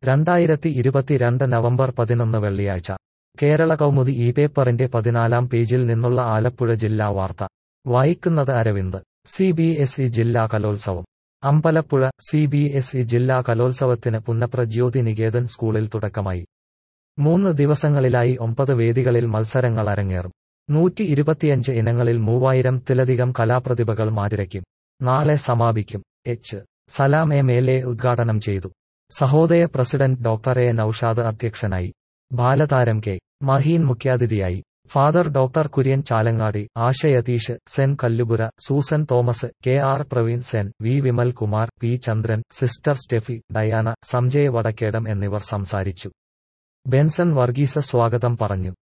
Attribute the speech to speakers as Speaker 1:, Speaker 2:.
Speaker 1: രണ്ടായിരത്തി ഇരുപത്തിരണ്ട് നവംബർ പതിനൊന്ന് വെള്ളിയാഴ്ച കേരള കൗമുദി ഈ പേപ്പറിന്റെ പതിനാലാം പേജിൽ നിന്നുള്ള ആലപ്പുഴ ജില്ലാ വാർത്ത വായിക്കുന്നത് Aravind C B S E ജില്ലാ കലോത്സവം Ambalappuzha C B S E ജില്ലാ കലോത്സവത്തിന് പുന്നപ്ര ജ്യോതി നികേതൻ സ്കൂളിൽ തുടക്കമായി മൂന്ന് ദിവസങ്ങളിലായി ഒമ്പത് വേദികളിൽ മത്സരങ്ങൾ അരങ്ങേറും നൂറ്റി ഇരുപത്തിയഞ്ച് ഇനങ്ങളിൽ മൂവായിരത്തിലധികം കലാപ്രതിഭകൾ മാതിരയ്ക്കും നാളെ സമാപിക്കും H Salam M L A ഉദ്ഘാടനം ചെയ്തു Sahodaya president doctor A Naushad അധ്യക്ഷനായി ബാലതാരം കെ മഹീൻ മുഖ്യാതിഥിയായി father doctor Kurian Chalangadi Asha Yatheesh Sen Kallupura Susan Thomas K R Praveen Sen V Vimal Kumar P Chandran sister Stephy Diana Sanjay Vadakkedam എന്നിവർ സംസാരിച്ചു ബെൻസൺ വർഗീസ് സ്വാഗതം പറഞ്ഞു